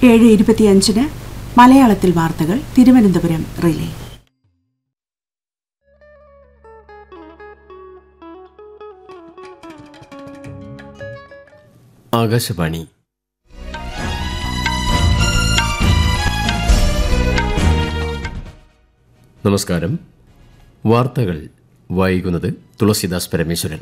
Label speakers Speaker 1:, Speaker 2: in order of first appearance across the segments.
Speaker 1: ഏഴ് ഇരുപത്തിയഞ്ചിന് മലയാളത്തിൽ വാർത്തകൾ തിരുവനന്തപുരം റിലേ
Speaker 2: ആകാശവാണി നമസ്കാരം വാർത്തകൾ വായിക്കുന്നത് തുളസിദാസ് പരമേശ്വരൻ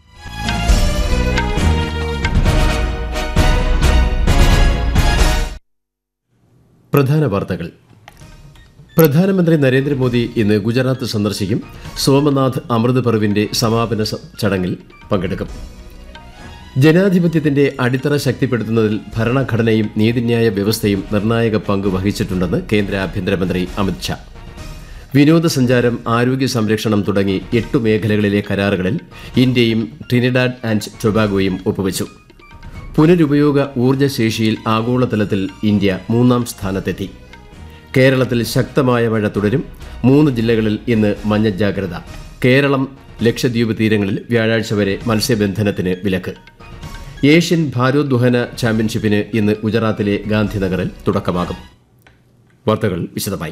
Speaker 2: പ്രധാന വാർത്തകൾ പ്രധാനമന്ത്രി നരേന്ദ്രമോദി ഇന്ന് ഗുജറാത്ത് സന്ദർശിക്കും സോമനാഥ് അമൃത് പർവിന്റെ സമാപന സ- ചടങ്ങിൽ പങ്കെടുക്കും ജനാധിപത്യത്തിന്റെ അടിത്തറ ശക്തിപ്പെടുത്തുന്നതിൽ ഭരണഘടനയും നീതിന്യായ വ്യവസ്ഥയും നിർണായക പങ്ക് വഹിച്ചിട്ടുണ്ടെന്ന് കേന്ദ്ര ആഭ്യന്തരമന്ത്രി അമിത്ഷാ വിനോദസഞ്ചാരം ആരോഗ്യ സംരക്ഷണം തുടങ്ങി എട്ട് മേഖലകളിലെ കരാറുകളിൽ ഇന്ത്യയും ട്രിനിഡാഡ് ആൻഡ് ടൊബാഗോയും ഒപ്പുവച്ചു പുനരുപയോഗ ഊർജ്ജശേഷിയിൽ ആഗോളതലത്തിൽ ഇന്ത്യ മൂന്നാം സ്ഥാനത്തെത്തി കേരളത്തിൽ ശക്തമായ മഴ തുടരും മൂന്ന് ജില്ലകളിൽ ഇന്ന് മഞ്ഞ ജാഗ്രത കേരളം ലക്ഷദ്വീപ് തീരങ്ങളിൽ വ്യാഴാഴ്ച വരെ മത്സ്യബന്ധനത്തിന് വിലക്ക് ഏഷ്യൻ ഭാരോദ്വഹന ചാമ്പ്യൻഷിപ്പിന് ഇന്ന് ഗുജറാത്തിലെ ഗാന്ധിനഗറിൽ തുടക്കമാകും വാർത്തകൾ വിശദമായി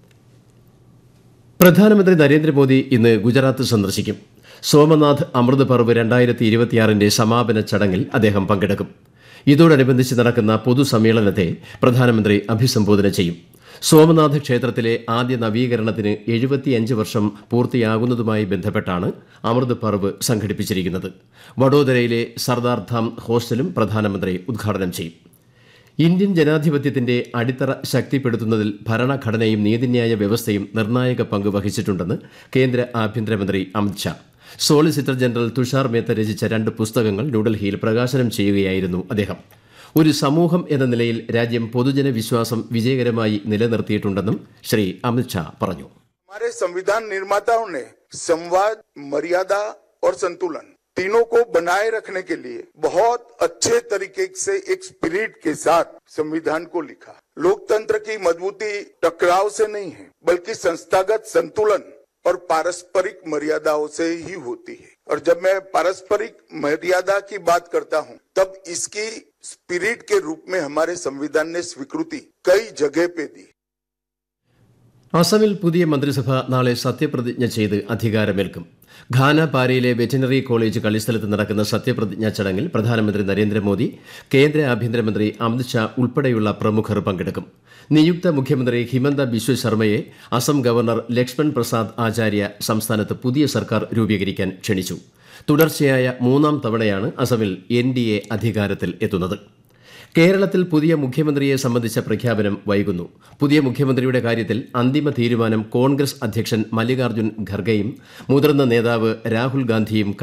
Speaker 2: പ്രധാനമന്ത്രി നരേന്ദ്രമോദി ഇന്ന് ഗുജറാത്ത് സന്ദർശിക്കും സോമനാഥ് അമൃത് പർവ് രണ്ടായിരത്തി ഇരുപത്തിയാറിന്റെ സമാപന ചടങ്ങിൽ അദ്ദേഹം പങ്കെടുക്കും ഇതോടനുബന്ധിച്ച് നടക്കുന്ന പൊതുസമ്മേളനത്തെ പ്രധാനമന്ത്രി അഭിസംബോധന ചെയ്യും സോമനാഥ് ക്ഷേത്രത്തിലെ ആദ്യ നവീകരണത്തിന് എഴുപത്തിയഞ്ച് വർഷം പൂർത്തിയാകുന്നതുമായി ബന്ധപ്പെട്ടാണ് അമൃത് പർവ് സംഘടിപ്പിച്ചിരിക്കുന്നത് വഡോദരയിലെ സർദാർ ധാം ഹോസ്റ്റലും പ്രധാനമന്ത്രി ഉദ്ഘാടനം ചെയ്യും ഇന്ത്യൻ ജനാധിപത്യത്തിന്റെ അടിത്തറ ശക്തിപ്പെടുത്തുന്നതിൽ ഭരണഘടനയും നീതിന്യായ വ്യവസ്ഥയും നിർണായക പങ്ക് വഹിച്ചിട്ടുണ്ടെന്ന് കേന്ദ്ര ആഭ്യന്തരമന്ത്രി അമിത്ഷാ സോളിസിറ്റർ ജനറൽ തുഷാർ മേത്ത രചിച്ച രണ്ട് പുസ്തകങ്ങൾ ന്യൂഡൽഹിയിൽ പ്രകാശനം ചെയ്യുകയായിരുന്നു അദ്ദേഹം ഒരു സമൂഹം എന്ന നിലയിൽ രാജ്യം പൊതുജന വിശ്വാസം വിജയകരമായി നിലനിർത്തിയിട്ടുണ്ടെന്നും ശ്രീ അമിത്ഷാ പറഞ്ഞു
Speaker 3: हमारे संविधान निर्माताओं ने संवाद मर्यादा और संतुलन तीनों को बनाए रखने के लिए बहुत अच्छे तरीके से एक स्पिरिट के साथ संविधान को लिखा लोकतंत्र की मजबूती टकराव से नहीं है बल्कि संस्थागत संतुलन और पारस्परिक मर्यादाओं से ही होती है और जब मैं पारस्परिक मर्यादा की बात करता हूं तब इसकी स्पिरिट के रूप में हमारे संविधान ने स्वीकृति कई जगह पे दी
Speaker 2: അസമിൽ പുതിയ മന്ത്രിസഭ നാളെ സത്യപ്രതിജ്ഞ ചെയ്ത് അധികാരമേൽക്കും ഘാനപാരയിലെ വെറ്റിനറി കോളേജ് കളിസ്ഥലത്ത് നടക്കുന്ന സത്യപ്രതിജ്ഞാ ചടങ്ങിൽ പ്രധാനമന്ത്രി നരേന്ദ്രമോദി കേന്ദ്ര ആഭ്യന്തരമന്ത്രി അമിത്ഷാ ഉൾപ്പെടെയുള്ള പ്രമുഖർ പങ്കെടുക്കും നിയുക്ത മുഖ്യമന്ത്രി ഹിമന്ത ബിശ്വ ശർമ്മയെ അസം ഗവർണർ ലക്ഷ്മൺ പ്രസാദ് ആചാര്യ സംസ്ഥാനത്ത് പുതിയ സർക്കാർ രൂപീകരിക്കാൻ ക്ഷണിച്ചു തുടർച്ചയായ മൂന്നാം തവണയാണ് അസമിൽ എൻ ഡി എ അധികാരത്തിൽ എത്തുന്നത് കേരളത്തിൽ പുതിയ മുഖ്യമന്ത്രിയെ സംബന്ധിച്ച പ്രഖ്യാപനം വൈകുന്നു പുതിയ മുഖ്യമന്ത്രിയുടെ കാര്യത്തിൽ അന്തിമ തീരുമാനം കോൺഗ്രസ് അധ്യക്ഷൻ മല്ലികാർജ്ജുൻ ഖർഗെയും മുതിർന്ന നേതാവ് രാഹുൽ ഗാന്ധിയും